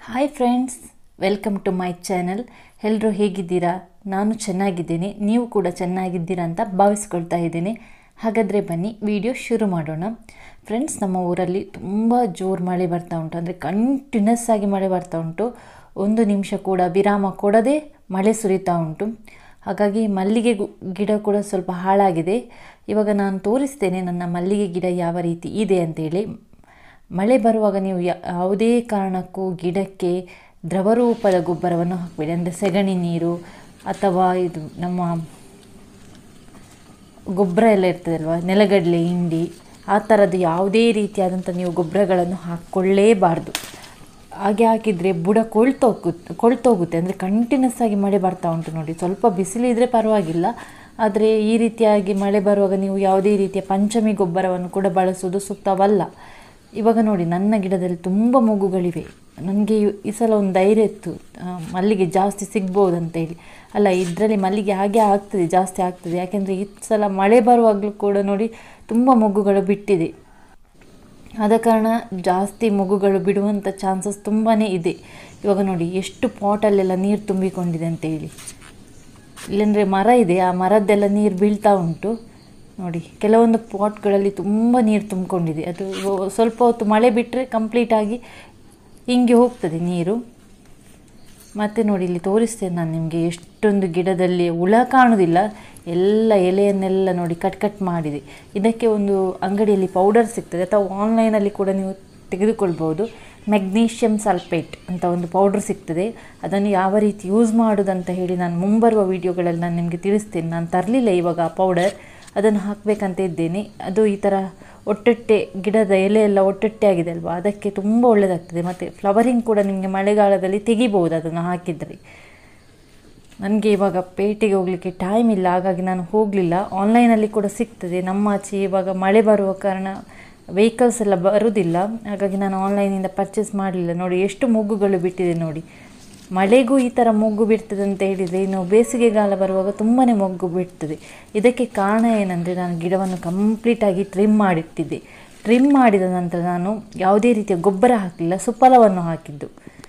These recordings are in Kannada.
hi friends welcome to my channel ಎಲ್ಲರೂ ಹೇಗಿದ್ದೀರಾ ನಾನು ಚೆನ್ನಾಗಿದ್ದೀನಿ ನೀವು ಕೂಡ ಚೆನ್ನಾಗಿದ್ದೀರಾ ಅಂತ ಭಾವಿಸ್ಕೊಳ್ತಾ ಇದ್ದೀನಿ ಹಾಗಾದರೆ ಬನ್ನಿ ವಿಡಿಯೋ ಶುರು ಮಾಡೋಣ ಫ್ರೆಂಡ್ಸ್ ನಮ್ಮ ಊರಲ್ಲಿ ತುಂಬ ಜೋರು ಮಳೆ ಬರ್ತಾ ಉಂಟು ಅಂದರೆ ಕಂಟಿನ್ಯೂಸ್ ಆಗಿ ಮಳೆ ಬರ್ತಾ ಉಂಟು ಒಂದು ನಿಮಿಷ ಕೂಡ ವಿರಾಮ ಕೊಡದೆ ಮಳೆ ಸುರಿತಾ ಉಂಟು ಹಾಗಾಗಿ ಮಲ್ಲಿಗೆ ಗು- ಗಿಡ ಕೂಡ ಸ್ವಲ್ಪ ಹಾಳಾಗಿದೆ ಇವಾಗ ನಾನು ತೋರಿಸ್ತೇನೆ ನನ್ನ ಮಲ್ಲಿಗೆ ಗಿಡ ಯಾವ ರೀತಿ ಇದೆ ಅಂತೇಳಿ ಮಳೆ ಬರುವಾಗ ನೀವು ಯಾ- ಯಾವುದೇ ಕಾರಣಕ್ಕೂ ಗಿಡಕ್ಕೆ ದ್ರವರೂಪದ ಗೊಬ್ಬರವನ್ನು ಹಾಕಬೇಡಿ ಅಂದರೆ ಸೆಗಣಿ ನೀರು ಅಥವಾ ಇದು ನಮ್ಮ ಗೊಬ್ಬರ ಎಲ್ಲ ಇರ್ತದಲ್ವ ನೆಲಗಡಲೆ ಹಿಂಡಿ ಆ ಥರದ್ದು ಯಾವುದೇ ರೀತಿಯಾದಂಥ ನೀವು ಗೊಬ್ಬರಗಳನ್ನು ಹಾಕ್ಕೊಳ್ಳೇಬಾರ್ದು ಹಾಗೆ ಹಾಕಿದರೆ ಬುಡ ಕೊಳ್ತೋಗುತ್ತೆ ಕೊಳ್ತೋಗುತ್ತೆ ಅಂದರೆ ಕಂಟಿನ್ಯೂಸ್ ಆಗಿ ಮಳೆ ಬರ್ತಾ ಉಂಟು ನೋಡಿ ಸ್ವಲ್ಪ ಬಿಸಿಲಿದ್ರೆ ಪರವಾಗಿಲ್ಲ ಆದರೆ ಈ ರೀತಿಯಾಗಿ ಮಳೆ ಬರುವಾಗ ನೀವು ಯಾವುದೇ ರೀತಿಯ ಪಂಚಮಿ ಗೊಬ್ಬರವನ್ನು ಕೂಡ ಬಳಸುವುದು ಸೂಕ್ತವಲ್ಲ ಇವಾಗ ನೋಡಿ ನನ್ನ ಗಿಡದಲ್ಲಿ ತುಂಬ ಮೊಗ್ಗುಗಳಿವೆ ನನಗೆ ಈ ಸಲ ಒಂದು ಧೈರ್ಯ ಇತ್ತು ಆ, ಮಲ್ಲಿಗೆ ಜಾಸ್ತಿ ಸಿಗ್ಬೋದು ಅಂತ ಹೇಳಿ ಅಲ್ಲ ಇದರಲ್ಲಿ ಮಲ್ಲಿಗೆ ಹಾಗೆ ಆಗ್ತದೆ ಜಾಸ್ತಿ ಆಗ್ತದೆ ಯಾಕೆಂದರೆ ಈ ಸಲ ಮಳೆ ಬರುವಾಗಲೂ ಕೂಡ ನೋಡಿ ತುಂಬ ಮೊಗ್ಗುಗಳು ಬಿಟ್ಟಿದೆ ಆದ ಕಾರಣ ಜಾಸ್ತಿ ಮೊಗ್ಗುಗಳು ಬಿಡುವಂಥ ಚಾನ್ಸಸ್ ತುಂಬಾ ಇದೆ ಇವಾಗ ನೋಡಿ ಎಷ್ಟು ಪಾಟಲ್ಲೆಲ್ಲ ನೀರು ತುಂಬಿಕೊಂಡಿದೆ ಅಂತ ಹೇಳಿ ಇಲ್ಲಂದರೆ ಮರ ಇದೆ ಆ ಮರದ್ದೆಲ್ಲ ನೀರು ಬೀಳ್ತಾ ಉಂಟು ನೋಡಿ ಕೆಲವೊಂದು ಪಾಟ್ಗಳಲ್ಲಿ ತುಂಬ ನೀರು ತುಂಬಿಕೊಂಡಿದೆ ಅದು ಸ್ವಲ್ಪ ಹೊತ್ತು ಮಳೆ ಬಿಟ್ಟರೆ ಕಂಪ್ಲೀಟಾಗಿ ಹಿಂಗೆ ಹೋಗ್ತದೆ ನೀರು ಮತ್ತು ನೋಡಿ ಇಲ್ಲಿ ತೋರಿಸ್ತೇನೆ ನಾನು ನಿಮಗೆ ಎಷ್ಟೊಂದು ಗಿಡದಲ್ಲಿ ಹುಳ ಕಾಣುವುದಿಲ್ಲ ಎಲ್ಲ ಎಲೆಯನ್ನೆಲ್ಲ ನೋಡಿ ಕಟ್ ಕಟ್ ಮಾಡಿದೆ ಇದಕ್ಕೆ ಒಂದು ಅಂಗಡಿಯಲ್ಲಿ ಪೌಡರ್ ಸಿಗ್ತದೆ ಅಥವಾ ಆನ್ಲೈನಲ್ಲಿ ಕೂಡ ನೀವು ತೆಗೆದುಕೊಳ್ಬೋದು ಮೆಗ್ನೀಷಿಯಮ್ ಸಲ್ಫೇಟ್ ಅಂತ ಒಂದು ಪೌಡರ್ ಸಿಗ್ತದೆ ಅದನ್ನು ಯಾವ ರೀತಿ ಯೂಸ್ ಮಾಡೋದಂತ ಹೇಳಿ ನಾನು ಮುಂಬರುವ ವೀಡಿಯೋಗಳಲ್ಲಿ ನಾನು ನಿಮಗೆ ತಿಳಿಸ್ತೇನೆ ನಾನು ತರಲಿಲ್ಲ ಇವಾಗ ಆ ಪೌಡರ್ ಅದನ್ನು ಹಾಕಬೇಕಂತ ಇದ್ದೇನೆ ಅದು ಈ ಥರ ಒಟ್ಟೊಟ್ಟೆ ಗಿಡದ ಎಲೆ ಎಲ್ಲ ಒಟ್ಟೊಟ್ಟೆ ಆಗಿದೆ ಅಲ್ವಾ ಅದಕ್ಕೆ ತುಂಬ ಒಳ್ಳೆಯದಾಗ್ತದೆ ಮತ್ತು ಫ್ಲವರಿಂಗ್ ಕೂಡ ನಿಮಗೆ ಮಳೆಗಾಲದಲ್ಲಿ ತೆಗಿಬೋದು ಅದನ್ನು ಹಾಕಿದರೆ ನನಗೆ ಇವಾಗ ಪೇಟೆಗೆ ಹೋಗಲಿಕ್ಕೆ ಟೈಮ್ ಇಲ್ಲ ಹಾಗಾಗಿ ನಾನು ಹೋಗಲಿಲ್ಲ ಆನ್ಲೈನಲ್ಲಿ ಕೂಡ ಸಿಗ್ತದೆ ನಮ್ಮ ಆಚೆ ಇವಾಗ ಮಳೆ ಬರುವ ಕಾರಣ ವೆಹಿಕಲ್ಸ್ ಎಲ್ಲ ಬರುವುದಿಲ್ಲ ಹಾಗಾಗಿ ನಾನು ಆನ್ಲೈನಿಂದ ಪರ್ಚೇಸ್ ಮಾಡಲಿಲ್ಲ ನೋಡಿ ಎಷ್ಟು ಮೊಗ್ಗುಗಳು ಬಿಟ್ಟಿದೆ ನೋಡಿ ಮಳೆಗೂ ಈ ಥರ ಮೊಗ್ಗು ಬಿಡ್ತದೆ ಅಂತ ಹೇಳಿದರೆ ಇನ್ನು ಬೇಸಿಗೆಗಾಲ ಬರುವಾಗ ತುಂಬಾ ಮೊಗ್ಗು ಬಿಡ್ತದೆ ಇದಕ್ಕೆ ಕಾರಣ ಏನಂದರೆ ನಾನು ಗಿಡವನ್ನು ಕಂಪ್ಲೀಟಾಗಿ ಟ್ರಿಮ್ ಮಾಡಿಟ್ಟಿದ್ದೆ ಟ್ರಿಮ್ ಮಾಡಿದ ನಂತರ ನಾನು ಯಾವುದೇ ರೀತಿಯ ಗೊಬ್ಬರ ಹಾಕಲಿಲ್ಲ ಸುಫಲವನ್ನು ಹಾಕಿದ್ದು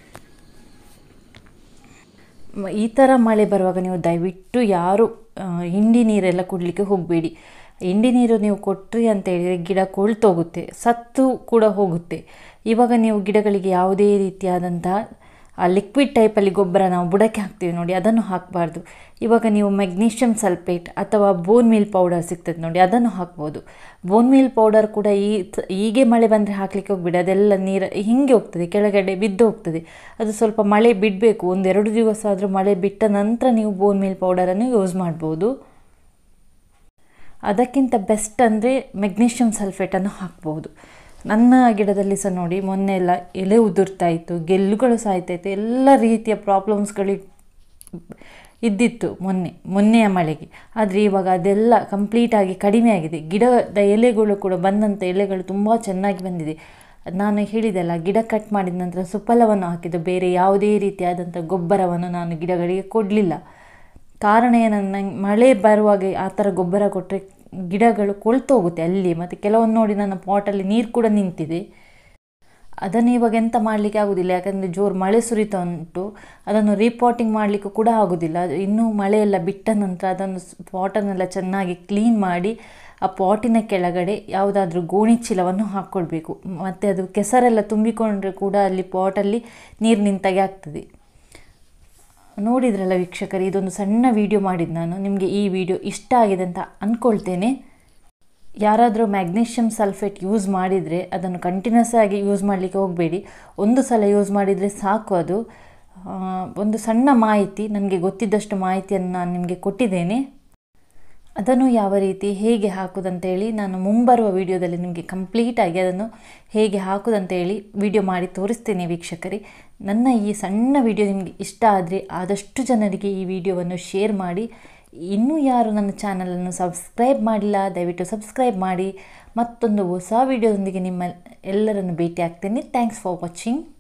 ಮ- ಈ ಥರ ಮಳೆ ಬರುವಾಗ ನೀವು ದಯವಿಟ್ಟು ಯಾರು ಆ, ಹಿಂಡಿ ನೀರೆಲ್ಲ ಕುಡಲಿಕ್ಕೆ ಹೋಗಬೇಡಿ ಹಿಂಡಿ ನೀರು ನೀವು ಕೊಟ್ರಿ ಅಂತ ಹೇಳಿದರೆ ಗಿಡ ಕೊಳ್ತೋಗುತ್ತೆ ಸತ್ತು ಕೂಡ ಹೋಗುತ್ತೆ ಇವಾಗ ನೀವು ಗಿಡಗಳಿಗೆ ಯಾವುದೇ ರೀತಿಯಾದಂತಹ ಆ ಲಿಕ್ವಿಡ್ ಟೈಪಲ್ಲಿ ಗೊಬ್ಬರ ನಾವು ಬುಡಕ್ಕೆ ಹಾಕ್ತೀವಿ ನೋಡಿ ಅದನ್ನು ಹಾಕಬಾರ್ದು ಇವಾಗ ನೀವು ಮೆಗ್ನೀಷಿಯಮ್ ಸಲ್ಫೇಟ್ ಅಥವಾ ಬೋನ್ ಮೀಲ್ ಪೌಡರ್ ಸಿಗ್ತದೆ ನೋಡಿ ಅದನ್ನು ಹಾಕ್ಬೋದು ಬೋನ್ ಮೀಲ್ ಪೌಡರ್ ಕೂಡ ಈ ತ- ಹೀಗೆ ಮಳೆ ಬಂದರೆ ಹಾಕಲಿಕ್ಕೆ ಹೋಗ್ಬೇಡಿ ಅದೆಲ್ಲ ನೀರು ಹಿಂಗೆ ಹೋಗ್ತದೆ ಕೆಳಗಡೆ ಬಿದ್ದು ಹೋಗ್ತದೆ ಅದು ಸ್ವಲ್ಪ ಮಳೆ ಬಿಡಬೇಕು ಒಂದೆರಡು ದಿವಸ ಆದರೂ ಮಳೆ ಬಿಟ್ಟ ನಂತರ ನೀವು ಬೋನ್ ಮೀಲ್ ಪೌಡರನ್ನು ಯೂಸ್ ಮಾಡ್ಬೋದು ಅದಕ್ಕಿಂತ ಬೆಸ್ಟ್ ಅಂದರೆ ಮೆಗ್ನೀಷಿಯಮ್ ಸಲ್ಫೇಟನ್ನು ಹಾಕ್ಬೋದು ನನ್ನ ಗಿಡದಲ್ಲಿ ಸಹ ನೋಡಿ ಮೊನ್ನೆ ಎಲ್ಲ ಎಲೆ ಉದುರ್ತಾ ಇತ್ತು ಗೆಲ್ಲುಗಳು ಸಾಯ್ತಾ ಇತ್ತು ಎಲ್ಲ ರೀತಿಯ ಪ್ರಾಬ್ಲಮ್ಸ್ಗಳು ಇದ್ದಿತ್ತು ಮೊನ್ನೆ ಮೊನ್ನೆಯ ಮಳೆಗೆ ಆದರೆ ಇವಾಗ ಅದೆಲ್ಲ ಕಂಪ್ಲೀಟಾಗಿ ಕಡಿಮೆ ಆಗಿದೆ ಗಿಡದ ಎಲೆಗಳು ಕೂಡ ಬಂದಂಥ ಎಲೆಗಳು ತುಂಬ ಚೆನ್ನಾಗಿ ಬಂದಿದೆ ಅದ್ ನಾನು ಹೇಳಿದೆಲ್ಲ ಗಿಡ ಕಟ್ ಮಾಡಿದ ನಂತರ ಸುಫಲವನ್ನು ಹಾಕಿದ್ದು ಬೇರೆ ಯಾವುದೇ ರೀತಿಯಾದಂಥ ಗೊಬ್ಬರವನ್ನು ನಾನು ಗಿಡಗಳಿಗೆ ಕೊಡಲಿಲ್ಲ ಕಾರಣ ಏನಂದ್ರೆ ಮಳೆ ಬರುವಾಗ ಆ ಥರ ಗೊಬ್ಬರ ಕೊಟ್ಟರೆ ಗಿಡಗಳು ಕೊಳ್ತೋಗುತ್ತೆ ಅಲ್ಲಿ ಮತ್ತು ಕೆಲವೊಂದು ನೋಡಿ ನನ್ನ ಪಾಟಲ್ಲಿ ನೀರು ಕೂಡ ನಿಂತಿದೆ ಅದನ್ನು ಇವಾಗ ಎಂತ ಮಾಡಲಿಕ್ಕೆ ಆಗೋದಿಲ್ಲ ಯಾಕಂದರೆ ಜೋರು ಮಳೆ ಸುರಿತಾ ಉಂಟು ಅದನ್ನು ರೀಪಾಟಿಂಗ್ ಮಾಡಲಿಕ್ಕೂ ಕೂಡ ಆಗೋದಿಲ್ಲ ಅದು ಇನ್ನೂ ಮಳೆಯೆಲ್ಲ ಬಿಟ್ಟ ನಂತರ ಅದನ್ನು ಪಾಟನ್ನೆಲ್ಲ ಚೆನ್ನಾಗಿ ಕ್ಲೀನ್ ಮಾಡಿ ಆ ಪಾಟಿನ ಕೆಳಗಡೆ ಯಾವುದಾದ್ರೂ ಗೋಣಿ ಚೀಲವನ್ನು ಹಾಕ್ಕೊಳ್ಬೇಕು ಮತ್ತು ಅದು ಕೆಸರೆಲ್ಲ ತುಂಬಿಕೊಂಡ್ರೆ ಕೂಡ ಅಲ್ಲಿ ಪಾಟಲ್ಲಿ ನೀರು ನಿಂತಾಗೆ ಆಗ್ತದೆ ನೋಡಿದ್ರಲ್ಲ ವೀಕ್ಷಕರು ಇದೊಂದು ಸಣ್ಣ ವಿಡಿಯೋ ಮಾಡಿದ್ದು ನಾನು ನಿಮಗೆ ಈ ವಿಡಿಯೋ ಇಷ್ಟ ಆಗಿದೆ ಅಂತ ಅಂದ್ಕೊಳ್ತೇನೆ ಯಾರಾದರೂ ಮ್ಯಾಗ್ನೀಷಿಯಮ್ ಸಲ್ಫೇಟ್ ಯೂಸ್ ಮಾಡಿದರೆ ಅದನ್ನು ಕಂಟಿನ್ಯೂಸ್ ಆಗಿ ಯೂಸ್ ಮಾಡಲಿಕ್ಕೆ ಹೋಗಬೇಡಿ ಒಂದು ಸಲ ಯೂಸ್ ಮಾಡಿದರೆ ಸಾಕು ಅದು ಆ, ಒಂದು ಸಣ್ಣ ಮಾಹಿತಿ ನನಗೆ ಗೊತ್ತಿದ್ದಷ್ಟು ಮಾಹಿತಿಯನ್ನು ನಾನು ನಿಮಗೆ ಕೊಟ್ಟಿದ್ದೇನೆ ಅದನ್ನು ಯಾವ ರೀತಿ ಹೇಗೆ ಹಾಕುದಂತೇಳಿ ನಾನು ಮುಂಬರುವ ವಿಡಿಯೋದಲ್ಲಿ ನಿಮಗೆ ಕಂಪ್ಲೀಟಾಗಿ ಅದನ್ನು ಹೇಗೆ ಹಾಕುದಂತೇಳಿ ವಿಡಿಯೋ ಮಾಡಿ ತೋರಿಸ್ತೇನೆ ವೀಕ್ಷಕರೇ ನನ್ನ ಈ ಸಣ್ಣ ವಿಡಿಯೋ ನಿಮಗೆ ಇಷ್ಟ ಆದರೆ ಆದಷ್ಟು ಜನರಿಗೆ ಈ ವಿಡಿಯೋವನ್ನು ಶೇರ್ ಮಾಡಿ ಇನ್ನೂ ಯಾರು ನನ್ನ ಚಾನಲನ್ನು ಸಬ್ಸ್ಕ್ರೈಬ್ ಮಾಡಿಲ್ಲ ದಯವಿಟ್ಟು ಸಬ್ಸ್ಕ್ರೈಬ್ ಮಾಡಿ ಮತ್ತೊಂದು ಹೊಸ ವಿಡಿಯೋದೊಂದಿಗೆ ನಿಮ್ಮ ಎಲ್ಲರನ್ನು ಭೇಟಿ ಆಗ್ತೇನೆ ಥ್ಯಾಂಕ್ಸ್ ಫಾರ್ ವಾಚಿಂಗ್